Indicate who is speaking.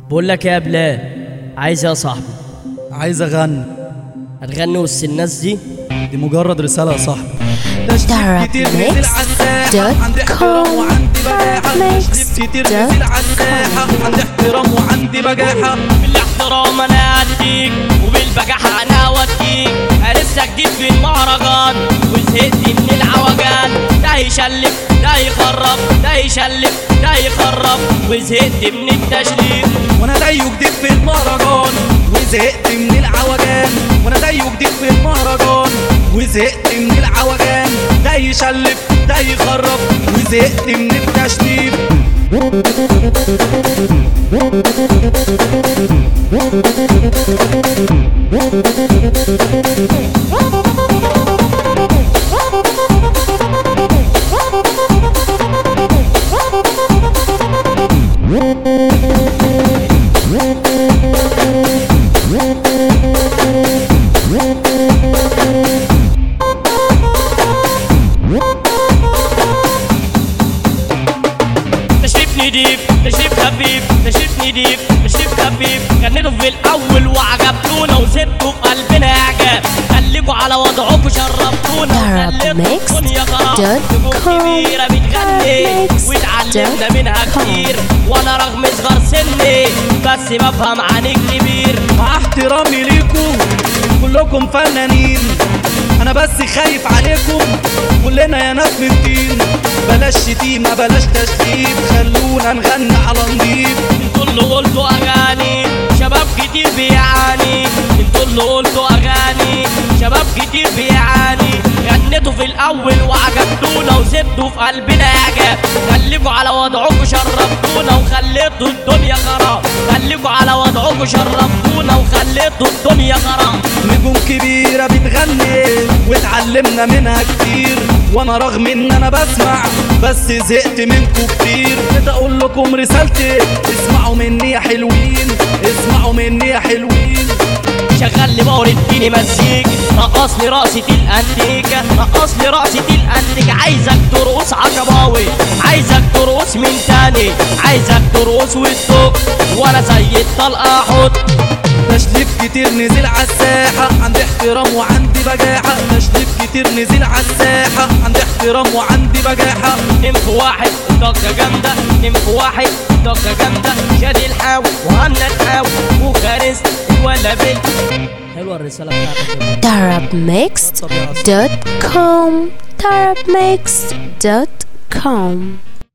Speaker 1: بقول لك يا بلال عايز إيه يا صاحبي
Speaker 2: عايز اغني
Speaker 1: هتغني وسط الناس دي
Speaker 2: دي مجرد رسالة يا صاحبي
Speaker 3: Darab Mix
Speaker 4: عندي احترام وعندي بجاحة تشريف كتير نزل عالساحة عندي احترام وعندي بجاحة
Speaker 1: بالاحترام انا اديك وبالبجاحة انا اوديك لسه جديد في المهرجان وزهقت من العوجان ده يشلف ده يخرب ده يشلف ده يخرب وزهقت من التشليف
Speaker 4: وانا زيه جديد في المهرجان وزهقت من العوجان وانا زيه جديد في المهرجان وزهقت من العوجان ده يشلف ده يخرب وزهقت من التشليف
Speaker 1: تشريف نضيف تشريف خفيف تشريف نضيف تشريف خفيف غنيته في الاول وعجبتونا وسبتوا في قلبنا اعجاب خليكوا على وضعكوا شرفتونا
Speaker 3: Darab
Speaker 1: وخليتوا الدنيا خلاص
Speaker 3: Mix
Speaker 1: نجوم
Speaker 3: dot com.
Speaker 1: كبيرة بتغني
Speaker 3: Darab Mix
Speaker 1: واتعلمنا
Speaker 3: dot
Speaker 1: منها
Speaker 3: com.
Speaker 1: كتير وانا رغم صغر سني بس بفهم عن الكبير
Speaker 4: مع احترامي ليكم كلكم فنانين انا بس خايف عليكم كلنا يا ناس من الدين بلاش شتيمة بلاش تشتيت خلونا نغني على نضيف
Speaker 1: انتوا اللي قلتوا اغاني شباب كتير بيعاني انتوا اللي قلتوا اغاني شباب كتير بيعاني غنيتوا في الاول وعجبتونا وسبتوا في قلبنا اعجاب خليكوا على وضعكوا شرفتونا وخليتوا الدنيا خراب خليكوا على وضعكوا شرفتونا وخليتوا الدنيا خراب
Speaker 4: نجوم كبيرة بتغني واتعلمنا منها كتير وانا رغم ان انا بسمع بس زهقت منكم كتير جيت اقول لكم رسالتي اسمعوا مني يا حلوين اسمعوا مني يا حلوين
Speaker 1: شغل لي باور اديني مزيكا رقص لي رقصة الانتيكا رقص لي رقصة الانتيكا عايزك ترقص عشباوي عايزك ترقص من تاني عايزك ترقص وتدق وانا زي الطلقة احط
Speaker 4: تشريف كتير نزل عالساحة عندي احترام وعندي بجاحة تشريف كتير نزل عالساحة عندي احترام وعندي بجاحة
Speaker 1: اتنين في واحد ضجة جامدة اتنين في واحد ضجة جامدة شادي الحاوي وهنا الحاوي وفارس ولا بنت حلوة الرسالة بتاعتك
Speaker 3: Darab Mix dot com Darab Mix dot com